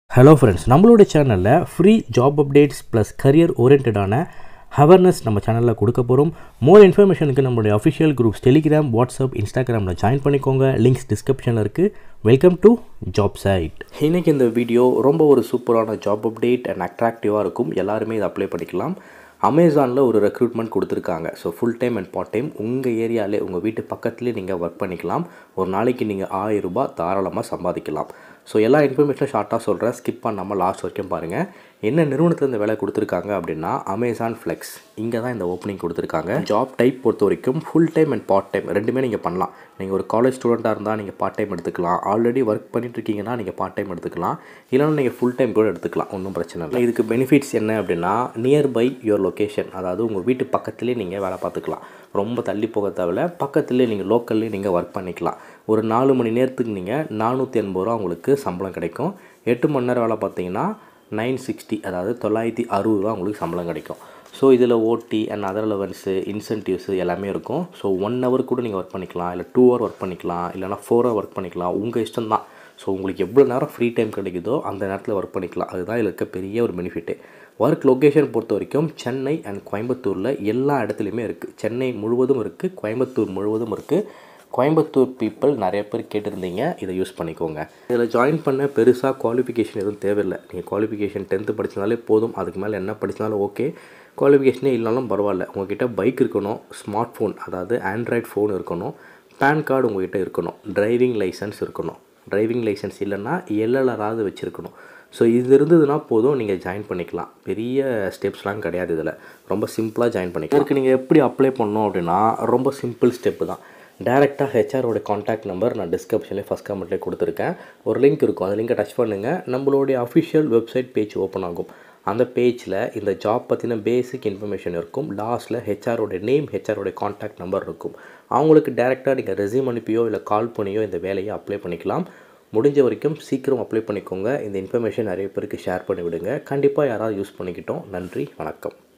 hello friends நம்மளோட சேனலில் free job updates plus career ஓரியன்டான அவேர்னஸ் நம்ம சேனலில் கொடுக்க போகிறோம் மோர் இன்ஃபர்மேஷனுக்கு நம்மளுடைய அஃபிஷியல் குரூப்ஸ் டெலிகிராம் வாட்ஸ்அப் இன்ஸ்டாகிராமில் ஜாயின் பண்ணிக்கோங்க லிங்க்ஸ் டிஸ்கிரிப்ஷனில் இருக்குது வெல்கம் டு ஜாப் சைட் இன்றைக்கி இந்த வீடியோ ரொம்ப ஒரு சூப்பரான ஜாப் அப்டேட் அண்ட் அட்ராக்டிவாக இருக்கும் எல்லாருமே இதை அப்ளை பண்ணிக்கலாம் அமேசானில் ஒரு ரெக்ரூட்மெண்ட் கொடுத்துருக்காங்க so full time and part time உங்கள் ஏரியாலே உங்கள் வீட்டு பக்கத்துலேயே நீங்கள் ஒர்க் பண்ணிக்கலாம் ஒரு நாளைக்கு நீங்கள் ஆயிரம் ரூபாய் தாராளமாக சம்பாதிக்கலாம் ஸோ எல்லா இன்ஃபர்மேஷனும் ஷார்ட்டாக சொல்கிறேன் ஸ்கிப் பண்ணாமல் லாஸ்ட் வரைக்கும் பாருங்கள் என்ன நிறுவனத்தில் இந்த வேலை கொடுத்துருக்காங்க அப்படின்னா அமேசான் ஃப்ளெக்ஸ் இங்கே தான் இந்த ஓப்பனிங் கொடுத்துருக்காங்க ஜாப் டைப் பொறுத்த வரைக்கும் full time and part time ரெண்டுமே நீங்கள் பண்ணலாம் நீங்கள் ஒரு காலேஜ் ஸ்டூடெண்ட்டாக இருந்தால் நீங்கள் பார்ட் டைம் எடுத்துக்கலாம் ஆல்ரெடி ஒர்க் பண்ணிட்டு இருக்கீங்கன்னா நீங்கள் பார்ட் டைம் எடுத்துக்கலாம் இல்லைன்னா நீங்கள் ஃபுல் டைம் கூட எடுத்துக்கலாம் ஒன்றும் பிரச்சனை இல்லை இதுக்கு பெனிஃபிட்ஸ் என்ன அப்படின்னா நியர்பை யுவர் லொக்கேஷன் அதாவது உங்கள் வீட்டு பக்கத்துலேயே நீங்கள் வேலை பார்த்துக்கலாம் ரொம்ப தள்ளி போக தேவையில்ல பக்கத்துலேயே நீங்கள் லோக்கல்லே நீங்கள் ஒர்க் பண்ணிக்கலாம் ஒரு நாலு மணி நேரத்துக்கு நீங்கள் நானூற்றி எண்பது ரூபா உங்களுக்கு சம்பளம் கிடைக்கும் எட்டு மணி நேரம் வேலை பார்த்தீங்கன்னா நைன் சிக்ஸ்டி அதாவது தொள்ளாயிரத்தி அறுபது ரூபா உங்களுக்கு சம்பளம் கிடைக்கும் ஸோ இதில் ஓடி அண்ட் அதர் லெவன்ஸு இன்சென்டிவ்ஸு எல்லாமே இருக்கும் ஸோ ஒன் ஹவர் கூட நீங்கள் ஒர்க் பண்ணிக்கலாம் இல்லை டூ ஹவர் ஒர்க் பண்ணிக்கலாம் இல்லைனா ஃபோர் ஹவர் ஒர்க் பண்ணிக்கலாம் உங்கள் இஷ்டம் தான் ஸோ உங்களுக்கு எவ்வளோ நேரம் ஃப்ரீ டைம் கிடைக்குதோ அந்த நேரத்தில் ஒர்க் பண்ணிக்கலாம் அதுதான் இதில் இருக்க பெரிய ஒரு பெனிஃபிட்டு ஒர்க் லொக்கேஷன் பொறுத்த வரைக்கும் சென்னை அண்ட் கோயம்புத்தூரில் எல்லா இடத்துலையுமே இருக்குது சென்னை முழுவதும் இருக்குது கோயம்புத்தூர் முழுவதும் இருக்குது கோயம்புத்தூர் பீப்புள் நிறைய பேர் கேட்டிருந்தீங்க இதை யூஸ் பண்ணிக்கோங்க இதில் ஜாயின் பண்ண பெருசாக குவாலிஃபிகேஷன் எதுவும் தேவையில்லை நீங்கள் குவாலிஃபிகேஷன் டென்த்து படித்தனாலே போதும் அதுக்கு மேலே என்ன படித்தாலும் ஓகே குவாலிஃபிகேஷனே இல்லைனாலும் பரவாயில்ல உங்ககிட்ட பைக் இருக்கணும் ஸ்மார்ட் ஃபோன் அதாவது ஆண்ட்ராய்ட் ஃபோன் இருக்கணும் பேன் கார்டு உங்ககிட்ட இருக்கணும் டிரைவிங் லைசன்ஸ் இருக்கணும் டிரைவிங் லைசன்ஸ் இல்லைன்னா எல்எல்ஆராவது வச்சுருக்கணும் ஸோ இது இருந்ததுன்னா போதும் நீங்கள் ஜாயின் பண்ணிக்கலாம் பெரிய ஸ்டெப்ஸ்லாம் கிடையாது இதில் ரொம்ப சிம்பிளாக ஜாயின் பண்ணிக்கலாம் இதுக்கு நீங்கள் எப்படி அப்ளை பண்ணணும் அப்படின்னா ரொம்ப சிம்பிள் ஸ்டெப்பு தான் டேரெக்டாக ஹெச்ஆரோட காண்டாக்ட் நம்பர் நான் டிஸ்கிரிப்ஷன்லேயே ஃபஸ்ட் கமெண்ட்லேயே கொடுத்துருக்கேன் ஒரு லிங்க் இருக்கும் அந்த லிங்கை டச் பண்ணுங்கள் நம்மளுடைய அஃபிஷியல் வெப்சைட் பேஜ் ஓப்பன் ஆகும் அந்த பேஜில் இந்த ஜாப் பற்றின பேசிக் இன்ஃபர்மேஷன் இருக்கும் லாஸ்ட்டில் ஹெச்ஆரோட நேம் ஹெச்ஆரோட காண்டாக்ட் நம்பர் இருக்கும் அவங்களுக்கு டேரெக்டாக நீங்கள் ரெசியூம் அனுப்பியோ இல்லை கால் பண்ணியோ இந்த வேலையை அப்ளை பண்ணிக்கலாம் முடிஞ்ச வரைக்கும் சீக்கிரம் அப்ளை பண்ணிக்கோங்க இந்த இன்ஃபர்மேஷன் நிறைய பேருக்கு ஷேர் பண்ணி விடுங்க கண்டிப்பாக யாராவது யூஸ் பண்ணிக்கிட்டோம் நன்றி வணக்கம்